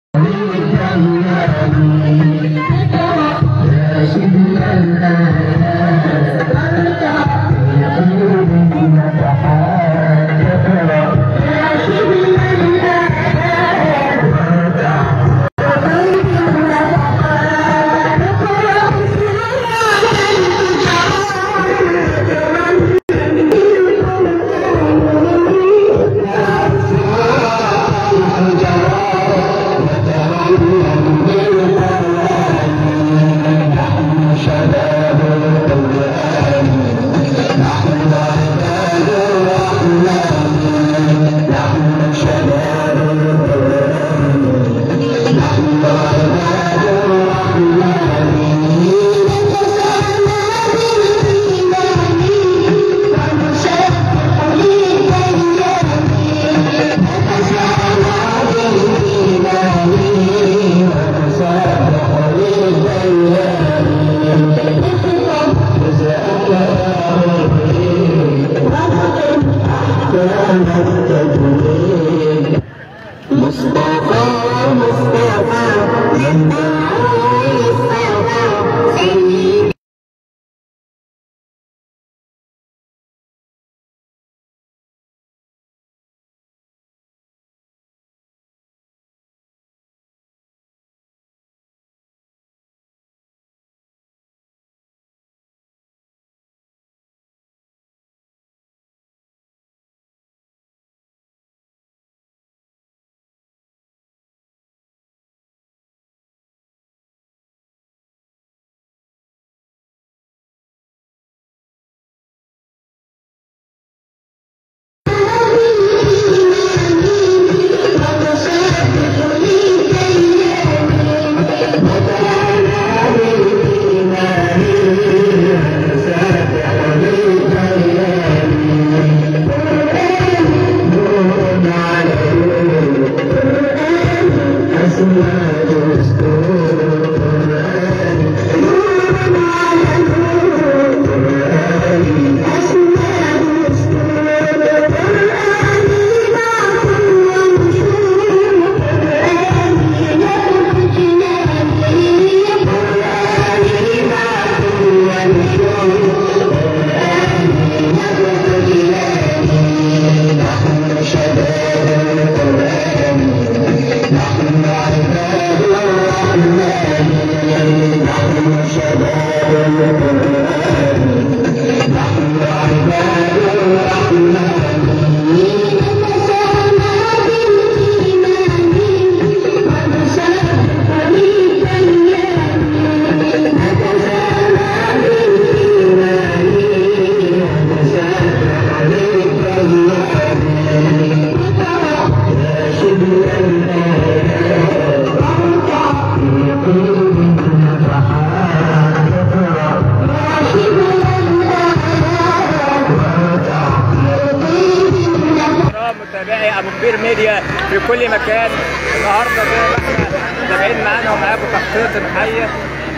متابعي ابو كبير ميديا في كل مكان النهارده زي ما احنا متابعين معانا ومعاكم تغطيه حيه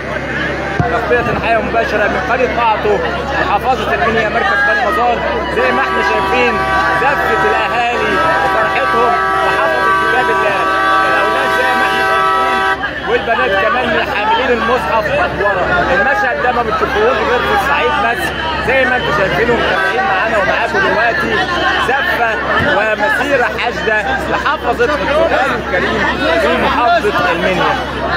تغطيه حيه مباشره من قريه قاعته محافظه المنيا مركز بني مزار زي ما احنا شايفين زفه الاهالي وفرحتهم بحفظ كتاب الله الاولاد زي ما احنا شايفين والبنات كمان حاملين المصحف ورا المشهد ده ما بتشوفوهوش غير في الصعيد بس زي ما انتم شايفين ومتابعين معانا ومعاكم دلوقتي زفه ومسيره حشده لحفظه القران الكريم في محافظه المنيا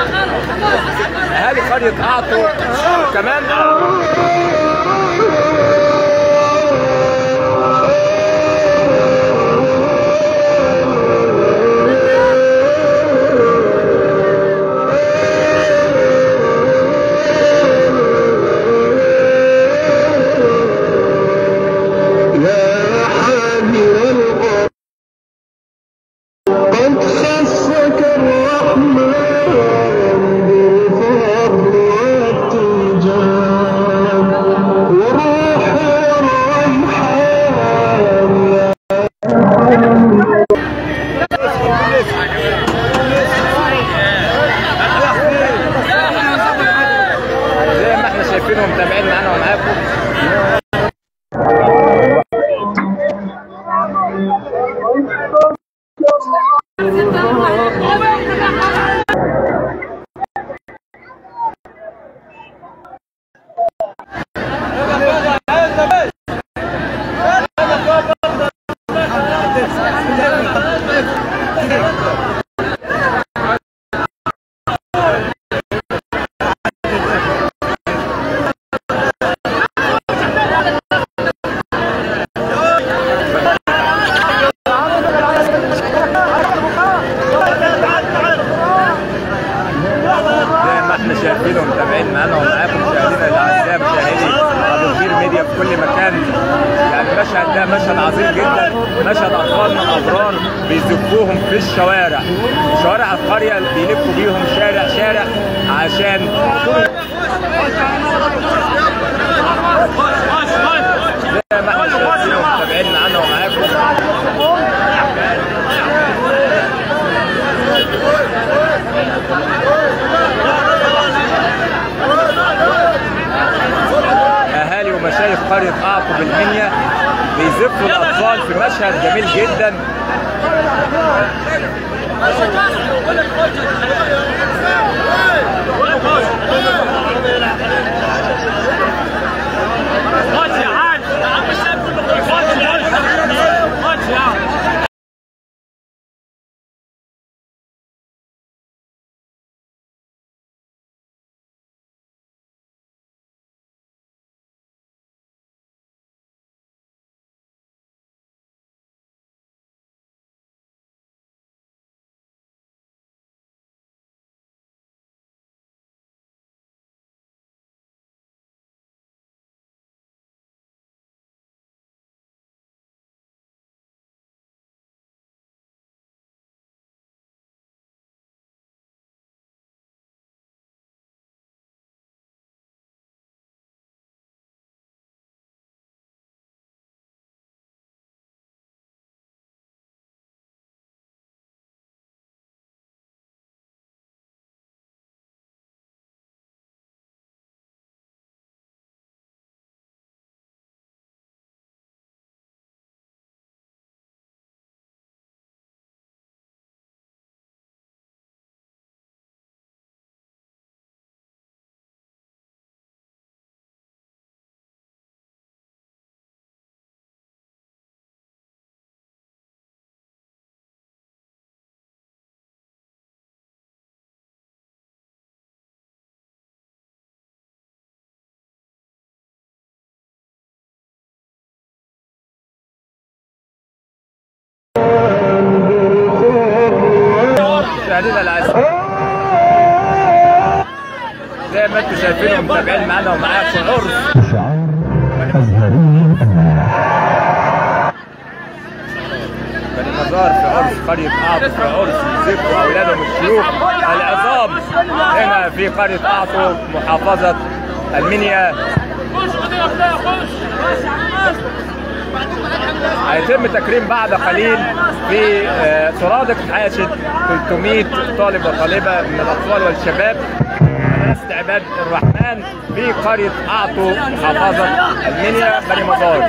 اهالي قريه قعطو كمان يا حامل القرآن قد خصك الرحمن بالفضل والتيجان مشهد اطفال من ابرار بيزفوهم في الشوارع شوارع القريه بيلفوا بيهم شارع شارع عشان يكونوا زي ما احنا شايفين ومتابعين معانا ومعاكم اهالي ومشايخ قريه اعقب المنيا بيزفوا الاطفال في مشهد جميل جدا خش يا عاد يا عم الشاب كله خش خش يا عم مشاهدينا الاعزاء زي ما انتم شايفين ومتابعين معانا ومعاكم عرس شعار أزهري أمنا بني مزار في عرس قرية أعطو في عرس يزفوا أولادهم الشيوخ العظام هنا في قرية أعطو محافظة المنيا خش خد يا اخويا خش هيتم تكريم بعد قليل في آه، سرادق حاشد 300 طالب وطالبة من الأطفال والشباب مدرسة عباد الرحمن في قرية أعطو محافظة المنيا بني مزار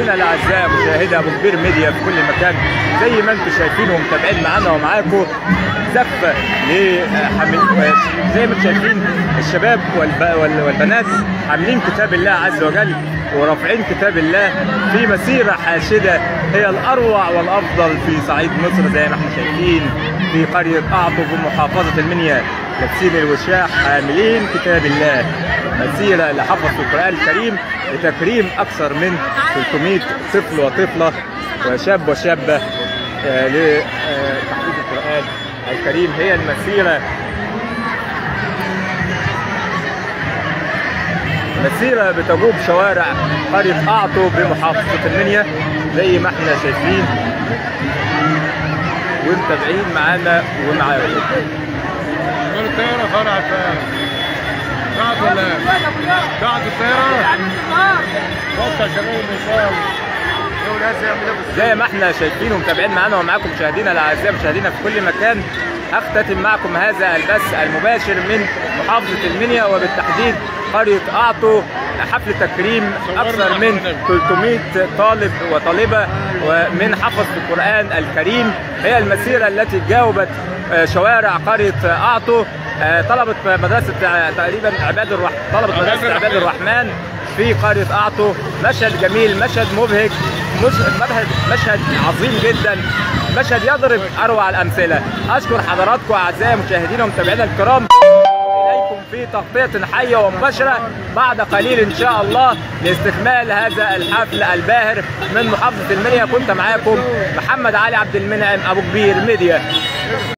مشاهدينا الاعزاء مشاهدي ابو كبير ميديا في كل مكان زي ما انتم شايفين ومتابعين معانا ومعاكم زفه لحمل زي ما انتم شايفين الشباب والب... وال- والبنات عاملين كتاب الله عز وجل ورافعين كتاب الله في مسيره حاشده هي الاروع والافضل في صعيد مصر زي ما احنا شايفين في قريه اعطو بمحافظه المنيا لابسين الوشاح حاملين كتاب الله مسيرة لحفظ القرآن الكريم لتكريم أكثر من 300 طفل وطفلة وشاب وشابة آه، لتحفيظ القرآن الكريم هي المسيرة مسيرة بتجوب شوارع قرية أعطو بمحافظة المنيا زي ما احنا شايفين ومتابعين معانا ومعاكم الطيارة فرع قاعد ولا قاعد الطيارة وقع شباب المشوار زي ما احنا شايفين ومتابعين معانا ومعاكم مشاهدينا الاعزاء مشاهدينا في كل مكان اختتم معكم هذا البث المباشر من محافظه المنيا وبالتحديد قريه اعطو حفل تكريم اكثر من 300 طالب وطالبه ومن حفظ القران الكريم هي المسيره التي جاوبت آه، شوارع قريه اعطو آه، طلبه مدرسه آه، تقريبا عباد الرحمن طلبه مدرسه عباد الرحمن في قرية أعطو مشهد جميل مشهد مبهج مشهد مشهد مشهد عظيم جدا مشهد يضرب أروع الأمثلة أشكر حضراتكم أعزائي مشاهدينا ومتابعينا الكرام إليكم في تغطية حية ومباشرة بعد قليل إن شاء الله لاستكمال هذا الحفل الباهر من محافظة المنيا كنت معاكم محمد علي عبد المنعم أبو كبير ميديا